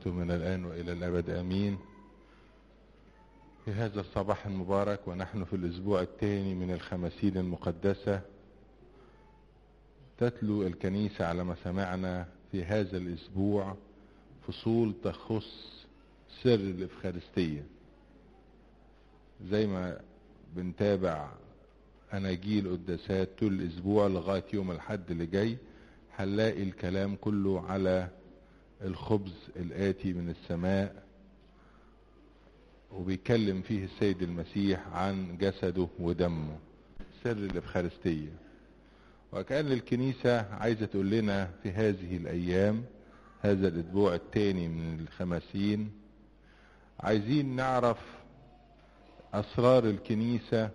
وبركاته من الآن وإلى الأبد آمين في هذا الصباح المبارك ونحن في الأسبوع الثاني من الخمسين المقدسة تتلو الكنيسة على ما سمعنا في هذا الأسبوع فصول تخص سر الإفخارستية زي ما بنتابع أناجيل قداسات طول الأسبوع لغاية يوم الحد اللي جاي هنلاقي الكلام كله على الخبز الآتي من السماء وبيكلم فيه السيد المسيح عن جسده ودمه سر الإفخارستية وكأن الكنيسة عايزة تقول لنا في هذه الأيام هذا الأسبوع الثاني من الخمسين عايزين نعرف أسرار الكنيسة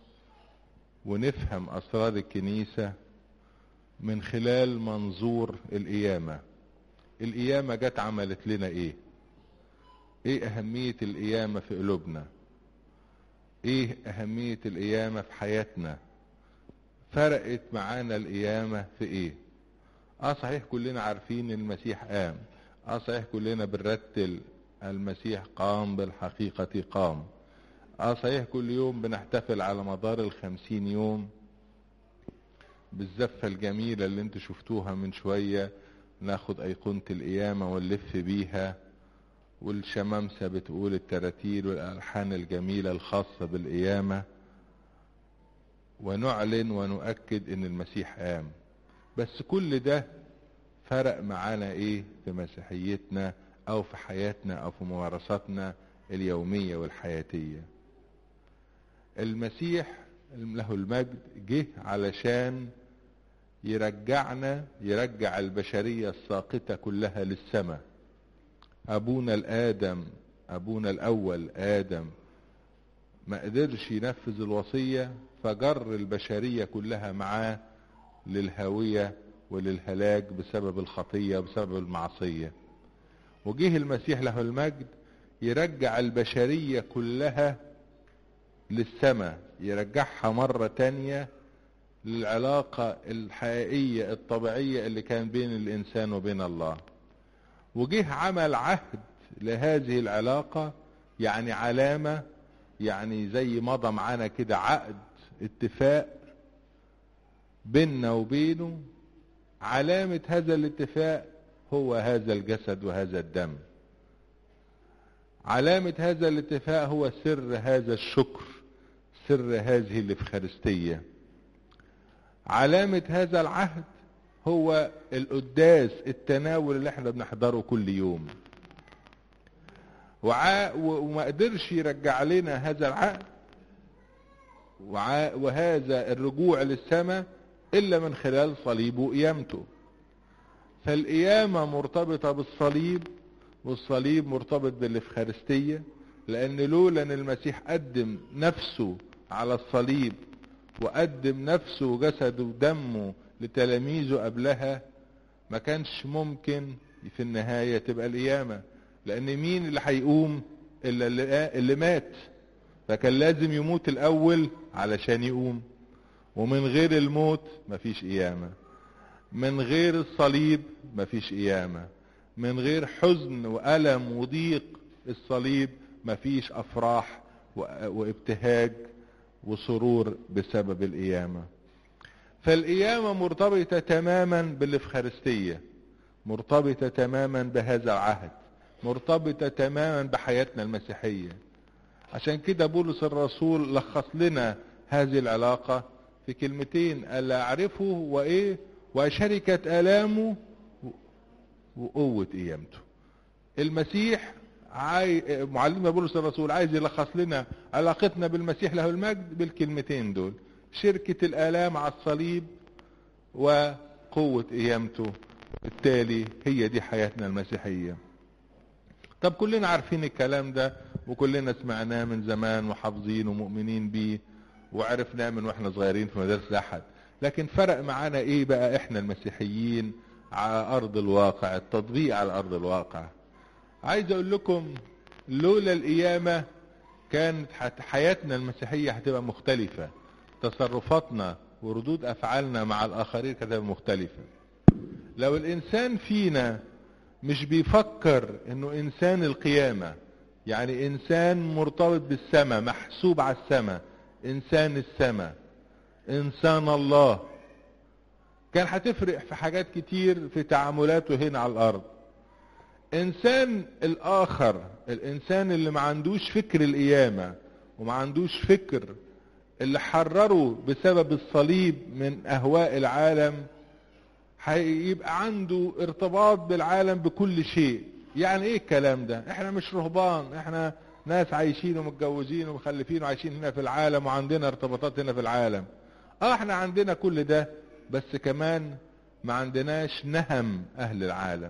ونفهم أسرار الكنيسة من خلال منظور القيامة القيامة جت عملت لنا ايه ايه اهمية القيامة في قلوبنا ايه اهمية القيامة في حياتنا فرقت معانا القيامة في ايه اه صحيح كلنا عارفين المسيح قام اه صحيح كلنا بنرتل المسيح قام بالحقيقة قام اه صحيح كل يوم بنحتفل على مدار الخمسين يوم بالزفة الجميلة اللي انتوا شفتوها من شوية ناخد ايقونة القيامة ونلف بيها والشمامسة بتقول التراتيل والالحان الجميلة الخاصة بالقيامة ونعلن ونؤكد ان المسيح قام بس كل ده فرق معانا ايه في مسيحيتنا او في حياتنا او في ممارساتنا اليومية والحياتية المسيح له المجد جه علشان يرجعنا يرجع البشرية الساقطة كلها للسماء أبونا الآدم أبونا الأول آدم ما قدرش ينفذ الوصية فجر البشرية كلها معاه للهاوية وللهلاك بسبب الخطية بسبب المعصية وجه المسيح له المجد يرجع البشرية كلها للسماء يرجعها مرة تانية للعلاقة الحقيقية الطبيعية اللي كان بين الإنسان وبين الله وجه عمل عهد لهذه العلاقة يعني علامة يعني زي مضى معانا كده عقد اتفاق بيننا وبينه علامة هذا الاتفاق هو هذا الجسد وهذا الدم علامة هذا الاتفاق هو سر هذا الشكر سر هذه الإفخارستية علامة هذا العهد هو القداس التناول اللي احنا بنحضره كل يوم وع... وما قدرش يرجع لنا هذا العهد وع... وهذا الرجوع للسماء إلا من خلال صليبه وقيامته فالقيامة مرتبطة بالصليب والصليب مرتبط بالإفخارستية لأن لولا أن المسيح قدم نفسه على الصليب وقدم نفسه وجسده ودمه لتلاميذه قبلها ما كانش ممكن في النهاية تبقى القيامة لأن مين اللي هيقوم إلا اللي, اللي مات فكان لازم يموت الأول علشان يقوم ومن غير الموت مفيش قيامة من غير الصليب مفيش قيامة من غير حزن وألم وضيق الصليب مفيش أفراح وابتهاج وسرور بسبب القيامة فالقيامة مرتبطة تماما بالإفخارستية مرتبطة تماما بهذا العهد مرتبطة تماما بحياتنا المسيحية عشان كده بولس الرسول لخص لنا هذه العلاقة في كلمتين ألا أعرفه وإيه وشركة آلامه وقوة قيامته المسيح عاي... معلمنا بولس الرسول عايز يلخص لنا علاقتنا بالمسيح له المجد بالكلمتين دول شركة الآلام على الصليب وقوة قيامته بالتالي هي دي حياتنا المسيحية طب كلنا عارفين الكلام ده وكلنا سمعناه من زمان وحافظين ومؤمنين بيه وعرفناه من واحنا صغيرين في مدارس الأحد لكن فرق معانا ايه بقى احنا المسيحيين على ارض الواقع التطبيق على ارض الواقع عايز اقول لكم لولا القيامة كانت حياتنا المسيحية هتبقى مختلفة تصرفاتنا وردود افعالنا مع الاخرين كانت مختلفة لو الانسان فينا مش بيفكر انه انسان القيامة يعني انسان مرتبط بالسماء محسوب على السماء انسان السماء انسان الله كان هتفرق في حاجات كتير في تعاملاته هنا على الارض انسان الاخر الانسان اللي ما عندوش فكر القيامة وما عندوش فكر اللي حرره بسبب الصليب من اهواء العالم هيبقى عنده ارتباط بالعالم بكل شيء يعني ايه الكلام ده احنا مش رهبان احنا ناس عايشين ومتجوزين ومخلفين وعايشين هنا في العالم وعندنا ارتباطات هنا في العالم اه احنا عندنا كل ده بس كمان ما عندناش نهم اهل العالم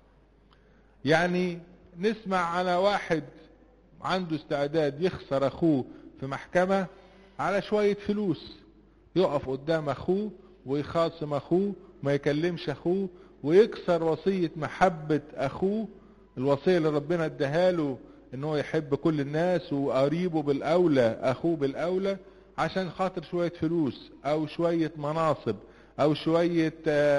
يعني نسمع على واحد عنده استعداد يخسر اخوه في محكمة على شوية فلوس يقف قدام اخوه ويخاصم اخوه ما يكلمش اخوه ويكسر وصية محبة اخوه الوصية اللي ربنا اداها له ان هو يحب كل الناس وقريبه بالاولى اخوه بالاولى عشان خاطر شوية فلوس او شوية مناصب او شوية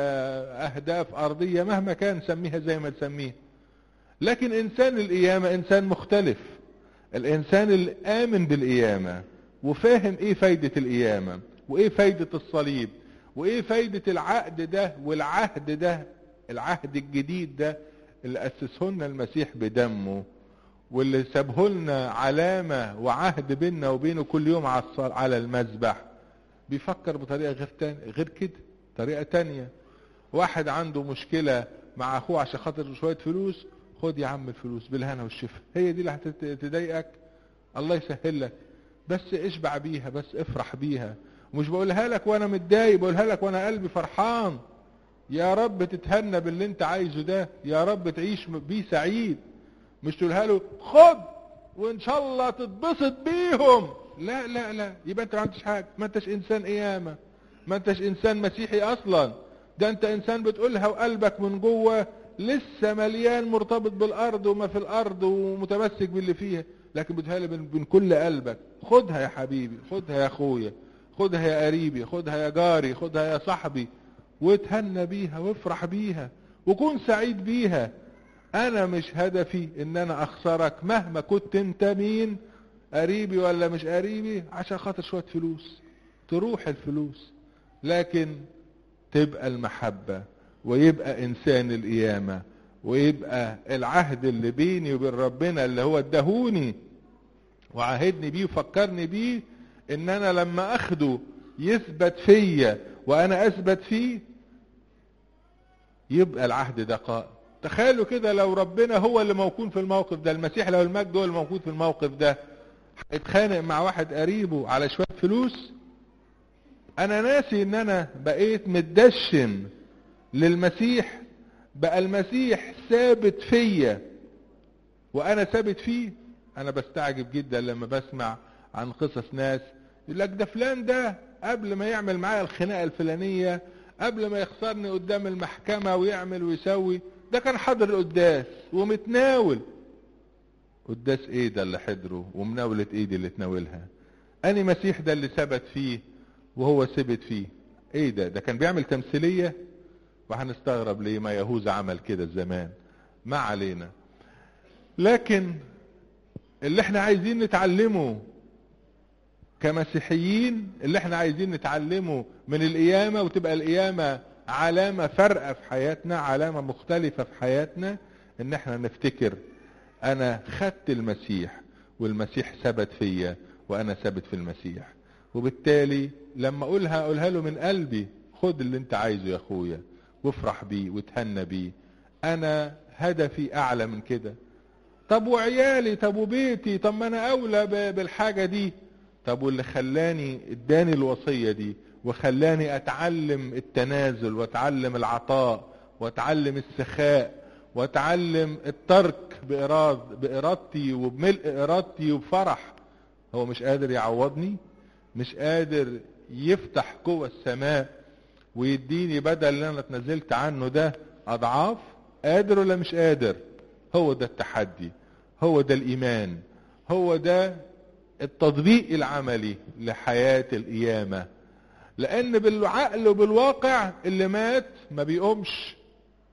اهداف ارضية مهما كان سميها زي ما تسميها لكن انسان القيامة انسان مختلف الانسان اللي امن بالقيامة وفاهم ايه فايدة القيامة وايه فايدة الصليب وايه فايدة العقد ده والعهد ده العهد الجديد ده اللي اسسه لنا المسيح بدمه واللي سابه لنا علامة وعهد بيننا وبينه كل يوم على المذبح بيفكر بطريقة غير تاني غير كده طريقة تانية واحد عنده مشكلة مع اخوه عشان خاطر شوية فلوس خد يا عم الفلوس بالهنا والشفا هي دي اللي هتضايقك الله يسهل لك بس اشبع بيها بس افرح بيها ومش بقولها لك وانا متضايق بقولها لك وانا قلبي فرحان يا رب تتهنى باللي انت عايزه ده يا رب تعيش بيه سعيد مش تقولها له خد وان شاء الله تتبسط بيهم لا لا لا يبقى انت ما عملتش حاجه ما انتش انسان قيامه ما انتش انسان مسيحي اصلا ده انت انسان بتقولها وقلبك من جوه لسه مليان مرتبط بالارض وما في الارض ومتمسك باللي فيها لكن بتقولها لي من كل قلبك خدها يا حبيبي خدها يا اخويا خدها يا قريبي خدها يا جاري خدها يا صاحبي واتهنى بيها وافرح بيها وكون سعيد بيها انا مش هدفي ان انا اخسرك مهما كنت انت مين قريبي ولا مش قريبي عشان خاطر شوية فلوس تروح الفلوس لكن تبقى المحبة ويبقى انسان القيامة ويبقى العهد اللي بيني وبين ربنا اللي هو ادهوني وعهدني بيه وفكرني بيه ان انا لما اخده يثبت فيا وانا اثبت فيه يبقى العهد ده قائم تخيلوا كده لو ربنا هو اللي موجود في الموقف ده المسيح لو المجد هو اللي موجود في الموقف ده هيتخانق مع واحد قريبه على شوية فلوس انا ناسي ان انا بقيت متدشن للمسيح بقى المسيح ثابت فيا وانا ثابت فيه انا بستعجب جدا لما بسمع عن قصص ناس يقول لك ده فلان ده قبل ما يعمل معايا الخناقه الفلانيه قبل ما يخسرني قدام المحكمه ويعمل ويسوي ده كان حاضر القداس ومتناول قداس ايه ده اللي حضره ومناولة ايه دي اللي تناولها اني مسيح ده اللي ثبت فيه وهو ثبت فيه ايه ده ده كان بيعمل تمثيلية وهنستغرب ليه ما يهوذا عمل كده زمان ما علينا لكن اللي احنا عايزين نتعلمه كمسيحيين اللي احنا عايزين نتعلمه من القيامة وتبقى القيامة علامة فارقة في حياتنا علامة مختلفة في حياتنا ان احنا نفتكر انا خدت المسيح والمسيح ثبت فيا وانا ثابت في المسيح وبالتالي لما اقولها اقولها له من قلبي خد اللي انت عايزه يا اخويا وافرح بيه وتهنى بيه انا هدفي اعلى من كده طب وعيالي طب وبيتي طب ما انا اولى بالحاجة دي طب واللي خلاني اداني الوصية دي وخلاني اتعلم التنازل واتعلم العطاء واتعلم السخاء واتعلم الترك بإراد بإرادتي وبملء إرادتي وبفرح هو مش قادر يعوضني مش قادر يفتح قوة السماء ويديني بدل اللي انا اتنزلت عنه ده اضعاف قادر ولا مش قادر هو ده التحدي هو ده الايمان هو ده التطبيق العملي لحياة القيامة لان بالعقل وبالواقع اللي مات ما بيقومش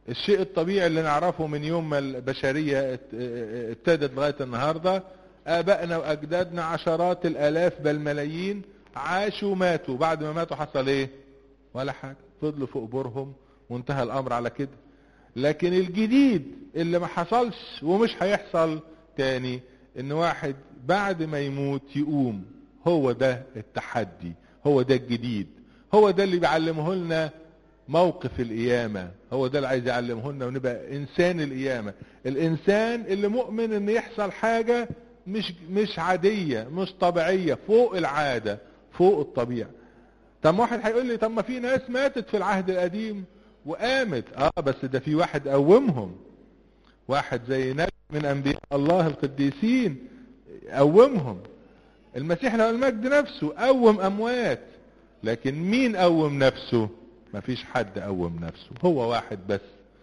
الشيء الطبيعي اللي نعرفه من يوم ما البشرية ات- ابتدت لغاية النهاردة آبائنا وأجدادنا عشرات الآلاف بل ملايين عاشوا وماتوا بعد ما ماتوا حصل إيه؟ ولا حاجة فضلوا في قبورهم وانتهى الأمر على كده لكن الجديد اللي ما حصلش ومش هيحصل تاني ان واحد بعد ما يموت يقوم هو ده التحدي هو ده الجديد هو ده اللي بيعلمه لنا موقف القيامة هو ده اللي عايز يعلمه لنا ونبقى انسان القيامة الانسان اللي مؤمن ان يحصل حاجة مش مش عادية مش طبيعية فوق العادة فوق الطبيعة طب واحد هيقول لي طب ما في ناس ماتت في العهد القديم وقامت اه بس ده في واحد قومهم واحد زي نبي من انبياء الله القديسين قومهم المسيح له المجد نفسه قوم اموات لكن مين قوم نفسه مفيش حد قوم نفسه هو واحد بس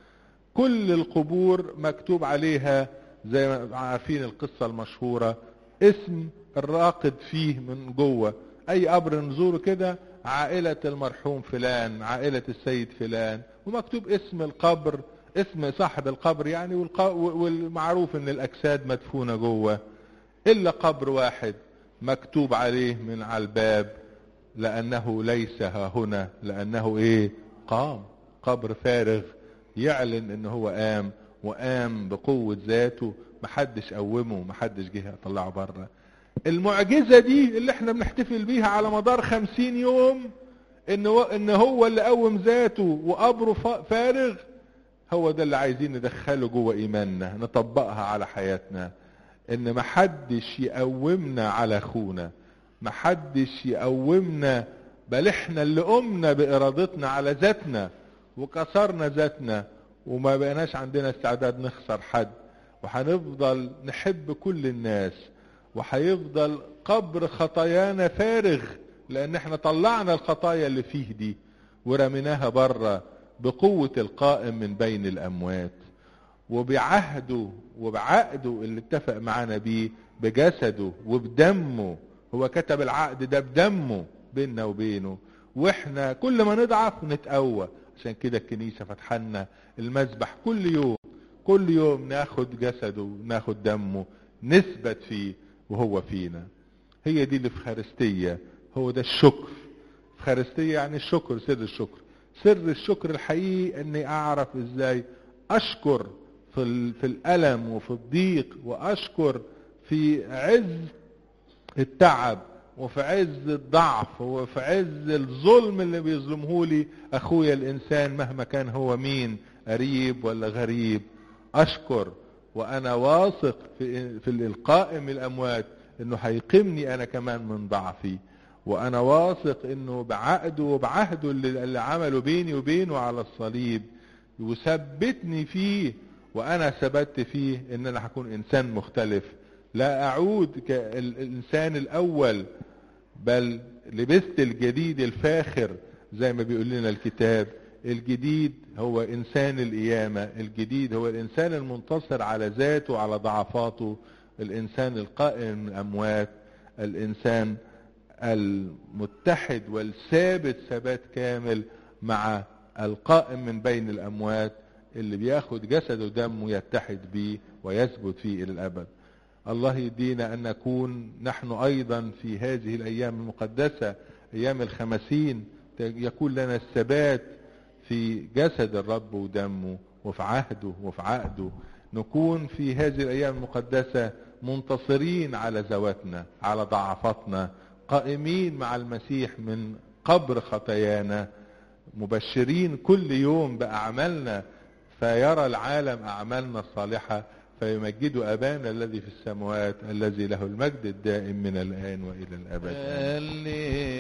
كل القبور مكتوب عليها زي ما عارفين القصة المشهورة اسم الراقد فيه من جوه اي قبر نزوره كده عائلة المرحوم فلان عائلة السيد فلان ومكتوب اسم القبر اسم صاحب القبر يعني والق... والمعروف ان الاجساد مدفونة جوه الا قبر واحد مكتوب عليه من على الباب لانه ليس ها هنا لانه ايه قام قبر فارغ يعلن ان هو قام وقام بقوة ذاته محدش قومه محدش جه طلعه بره المعجزة دي اللي احنا بنحتفل بيها على مدار خمسين يوم ان هو, إن هو اللي قوم ذاته وقبره فارغ هو ده اللي عايزين ندخله جوه ايماننا نطبقها على حياتنا ان محدش يقومنا على اخونا محدش يقومنا بل احنا اللي قمنا بارادتنا على ذاتنا وكسرنا ذاتنا وما بقناش عندنا استعداد نخسر حد وهنفضل نحب كل الناس وهيفضل قبر خطايانا فارغ لان احنا طلعنا الخطايا اللي فيه دي ورميناها بره بقوة القائم من بين الاموات وبعهده وبعقده اللي اتفق معانا بيه بجسده وبدمه هو كتب العقد ده بدمه بيننا وبينه واحنا كل ما نضعف نتقوى عشان كده الكنيسة فتحنا المذبح كل يوم كل يوم ناخد جسده ناخد دمه نثبت فيه وهو فينا هي دي الافخارستية هو ده الشكر افخارستية يعني الشكر سر الشكر سر الشكر الحقيقي اني اعرف ازاي اشكر في, في الالم وفي الضيق واشكر في عز التعب وفي عز الضعف وفي عز الظلم اللي بيظلمه لي اخويا الانسان مهما كان هو مين قريب ولا غريب اشكر وانا واثق في, في الالقاء من الاموات انه هيقيمني انا كمان من ضعفي وانا واثق انه بعقده وبعهده اللي, اللي عمله بيني وبينه على الصليب يثبتني فيه وانا ثبت فيه ان انا هكون انسان مختلف لا اعود كالانسان الاول بل لبست الجديد الفاخر زي ما بيقول لنا الكتاب الجديد هو انسان القيامة الجديد هو الانسان المنتصر على ذاته على ضعفاته الانسان القائم من الاموات الانسان المتحد والثابت ثبات كامل مع القائم من بين الاموات اللي بياخد جسده ودمه يتحد بيه ويثبت فيه الى الابد الله يدينا ان نكون نحن ايضا في هذه الايام المقدسة ايام الخمسين يكون لنا الثبات في جسد الرب ودمه وفي عهده وفي عقده نكون في هذه الايام المقدسة منتصرين على ذواتنا على ضعفاتنا قائمين مع المسيح من قبر خطايانا مبشرين كل يوم باعمالنا فيرى العالم اعمالنا الصالحه فيمجد أبانا الذي في السماوات الذي له المجد الدائم من الآن وإلى الأبد